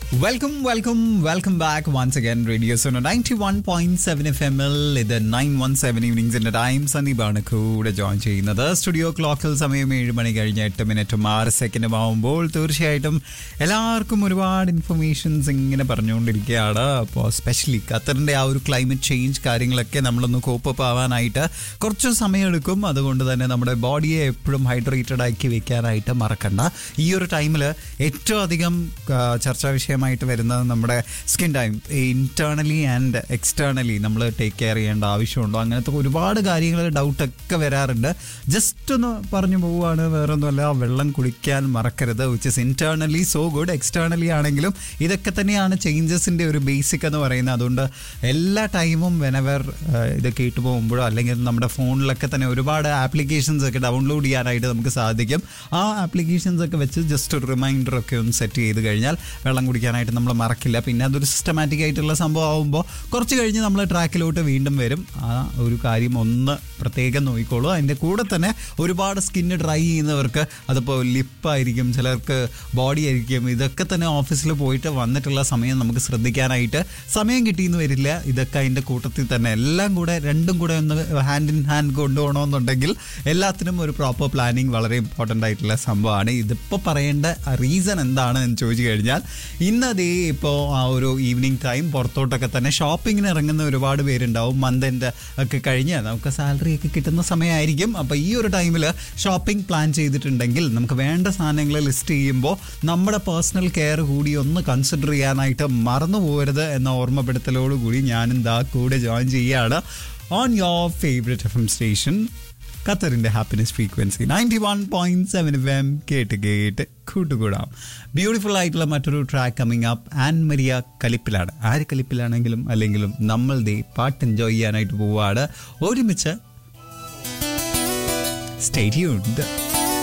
welcome welcome welcome back once again radio Suno ninety one point seven F M L ഇത് nine one seven ഈവനിങ്സിന്റെ time സന്ദീപാണ് കൂടെ join ചെയ്യുന്നത് studio ക്ലോക്കിൽ സമയം ഏഴ് മണി കഴിഞ്ഞ് എട്ട് മിനിറ്റും ആറ് സെക്കൻഡും ആവുമ്പോൾ തീർച്ചയായിട്ടും എല്ലാവർക്കും ഒരുപാട് ഇൻഫർമേഷൻസ് ഇങ്ങനെ പറഞ്ഞുകൊണ്ടിരിക്കുകയാണ് അപ്പോൾ സ്പെഷ്യലി ഖത്തറിന്റെ ആ ഒരു ക്ലൈമറ്റ് ചേഞ്ച് കാര്യങ്ങളൊക്കെ നമ്മളൊന്ന് കോപ്പപ്പ് ആവാനായിട്ട് കുറച്ച് സമയമെടുക്കും അതുകൊണ്ട് തന്നെ നമ്മുടെ ബോഡിയെ എപ്പോഴും ഹൈഡ്രേറ്റഡ് ആക്കി വെക്കാനായിട്ട് മറക്കണ്ട ഈ ഒരു ടൈമിൽ ഏറ്റവും അധികം ആ, ചർച്ചാ വിഷയമായിട്ട് വരുന്നത് നമ്മുടെ skin time internally and externally നമ്മൾ ടേക്ക് കെയർ ചെയ്യേണ്ട ആവശ്യമുണ്ടോ അങ്ങനത്തെ ഒരുപാട് കാര്യങ്ങൾ ഡൗട്ടൊക്കെ വരാറുണ്ട് ജസ്റ്റ് ഒന്ന് പറഞ്ഞു പോവുകയാണ് വേറെ ഒന്നുമല്ല വെള്ളം കുടിക്കാൻ മറക്കരുത് which is internally so good externally ആണെങ്കിലും ഇതൊക്കെ തന്നെയാണ് ചേഞ്ചസിന്റെ ഒരു ബേസിക് എന്ന് പറയുന്നത് അതുകൊണ്ട് എല്ലാ ടൈമും വെനവർ ഇത് കേട്ടു പോകുമ്പോഴോ അല്ലെങ്കിൽ നമ്മുടെ ഫോണിലൊക്കെ തന്നെ ഒരുപാട് ആപ്ലിക്കേഷൻസ് ഒക്കെ ഡൗൺലോഡ് ചെയ്യാനായിട്ട് നമുക്ക് സാധിക്കും ആ ആപ്ലിക്കേഷൻസ് ഒക്കെ വെച്ച് ജസ്റ്റ് ഒരു റിമൈൻഡർ ഒക്കെ ഒന്ന് സെറ്റ് ചെയ്ത് കഴിഞ്ഞാൽ വെള്ളം കുടിക്കാനായിട്ട് നമ്മൾ മറക്കില്ല പിന്നെ അതൊരു സിസ്റ്റമാറ്റിക് ആയിട്ടുള്ള സംഭവം ആകുമ്പോൾ കുറച്ച് കഴിഞ്ഞ് നമ്മൾ ട്രാക്കിലോട്ട് വീണ്ടും വരും ആ ഒരു കാര്യം ഒന്ന് പ്രത്യേകം നോക്കിക്കോളൂ അതിൻ്റെ കൂടെ തന്നെ ഒരുപാട് സ്കിന്ന് ഡ്രൈ ചെയ്യുന്നവർക്ക് അതിപ്പോൾ ലിപ്പായിരിക്കും ചിലർക്ക് ബോഡി ആയിരിക്കും ഇതൊക്കെ തന്നെ ഓഫീസിൽ പോയിട്ട് വന്നിട്ടുള്ള സമയം നമുക്ക് ശ്രദ്ധിക്കാനായിട്ട് സമയം കിട്ടിയെന്ന് വരില്ല ഇതൊക്കെ അതിൻ്റെ കൂട്ടത്തിൽ തന്നെ എല്ലാം കൂടെ രണ്ടും കൂടെ ഒന്ന് ഹാൻഡ് ഇൻ ഹാൻഡ് കൊണ്ടുപോകണമെന്നുണ്ടെങ്കിൽ എല്ലാത്തിനും ഒരു പ്രോപ്പർ പ്ലാനിങ് വളരെ ഇമ്പോർട്ടൻ്റ് ആയിട്ടുള്ള സംഭവമാണ് ഇതിപ്പോൾ പറയേണ്ട റീസൺ എന്താണ് എന്ന് ചോദിച്ചു കഴിഞ്ഞാൽ ഇന്ന് അതേ ഇപ്പോൾ ആ ഒരു ഈവനിങ് ടൈം പുറത്തോട്ടൊക്കെ തന്നെ ഷോപ്പിങ്ങിന് ഇറങ്ങുന്ന ഒരുപാട് പേരുണ്ടാവും മന്ത് എൻഡ് ഒക്കെ കഴിഞ്ഞ് നമുക്ക് സാലറി ഒക്കെ കിട്ടുന്ന സമയമായിരിക്കും അപ്പോൾ ഈ ഒരു ടൈമിൽ ഷോപ്പിംഗ് പ്ലാൻ ചെയ്തിട്ടുണ്ടെങ്കിൽ നമുക്ക് വേണ്ട സാധനങ്ങൾ ലിസ്റ്റ് ചെയ്യുമ്പോൾ നമ്മുടെ പേഴ്സണൽ കെയർ കൂടി ഒന്ന് കൺസിഡർ ചെയ്യാനായിട്ട് മറന്നു പോകരുത് എന്ന ഓർമ്മപ്പെടുത്തലോടുകൂടി ഞാനും ദാ കൂടെ ജോയിൻ ചെയ്യുകയാണ് on your favourite F M station ഖത്തറിന്റെ happiness frequency ninety one point seven F M കേട്ട് കേട്ട് കൂട്ടുകൂടാം ബ്യൂട്ടിഫുൾ ആയിട്ടുള്ള മറ്റൊരു track coming up and Maria കലിപ്പിലാണ് ആര് കലിപ്പിലാണെങ്കിലും അല്ലെങ്കിലും നമ്മൾ ദേ പാട്ട് എൻജോയ് ചെയ്യാനായിട്ട് പോവാണ് ഒരുമിച്ച് സ്റ്റേഡിയുണ്ട്